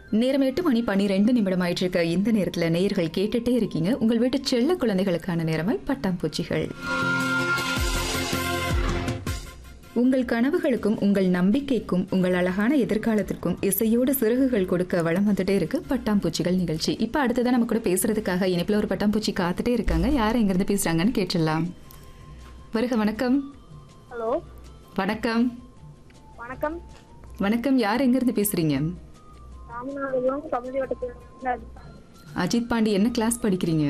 நேரம் எட்டு மணி பன்னிரெண்டு நிமிடம் ஆயிட்டு இருக்க இந்த நேரத்தில் நேயர்கள் கேட்டுட்டே இருக்கீங்க உங்கள் வீட்டு செல்ல குழந்தைகளுக்கான நேரமாய் பட்டாம்பூச்சிகள் உங்கள் கனவுகளுக்கும் உங்கள் நம்பிக்கைக்கும் உங்கள் அழகான எதிர்காலத்திற்கும் இசையோடு சிறகுகள் கொடுக்க வளம் வந்துட்டே இருக்கு பட்டாம்பூச்சிகள் நிகழ்ச்சி இப்போ அடுத்ததான் நம்ம கூட பேசுறதுக்காக இனிப்பில் ஒரு பட்டாம்பூச்சி காத்துட்டே இருக்காங்க யார் எங்கிருந்து பேசுறாங்கன்னு கேட்டுடலாம் வருக வணக்கம் ஹலோ வணக்கம் வணக்கம் வணக்கம் யார் எங்கிருந்து பேசுறீங்க ராமநாதபுரம் கமுதி வட்டத்தில் அஜித் பாண்டி என்ன கிளாஸ் படிக்கிறீங்க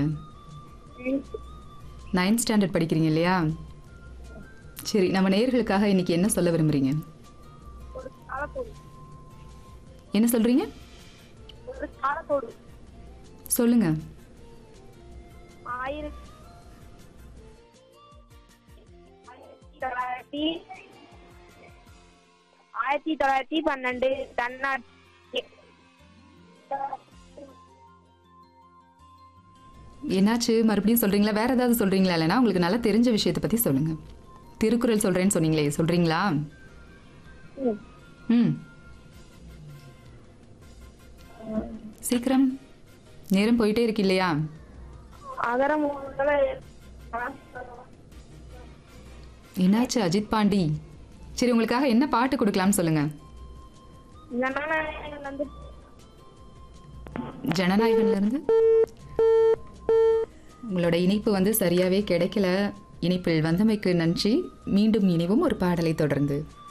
நைன்த் ஸ்டாண்டர்ட் படிக்கிறீங்க இல்லையா சரி நம்ம நேயர்களுக்காக இன்னைக்கு என்ன சொல்ல விரும்புறீங்க ஒரு காலத்தோடு என்ன சொல்றீங்க ஒரு காலத்தோடு சொல்லுங்க ஆயிரத்தி ஆயிரத்தி தொள்ளாயிரத்தி ஆயிரத்தி தொள்ளாயிரத்தி பன்னெண்டு தன்னாட்சி என்னாச்சு மறுபடியும் சொல்றீங்களா வேற ஏதாவது சொல்றீங்களா இல்லைன்னா உங்களுக்கு நல்லா தெரிஞ்ச விஷயத்தை பத்தி சொல்லுங்க திருக்குறள் சொல்றேன்னு சொன்னீங்களே சொல்றீங்களா ம். ம் சீக்கிரம் நேரம் போயிட்டே இருக்கு இல்லையா அகர முதல என்னாச்சு அஜித் பாண்டி சரி உங்களுக்காக என்ன பாட்டு கொடுக்கலாம்னு சொல்லுங்க ஜனநாயகம் வந்து ஜனநாயகன்ல இருந்து உங்களோட இணைப்பு வந்து சரியாவே கிடைக்கல இணைப்பில் வந்தமைக்கு நன்றி மீண்டும் இணைவும் ஒரு பாடலை தொடர்ந்து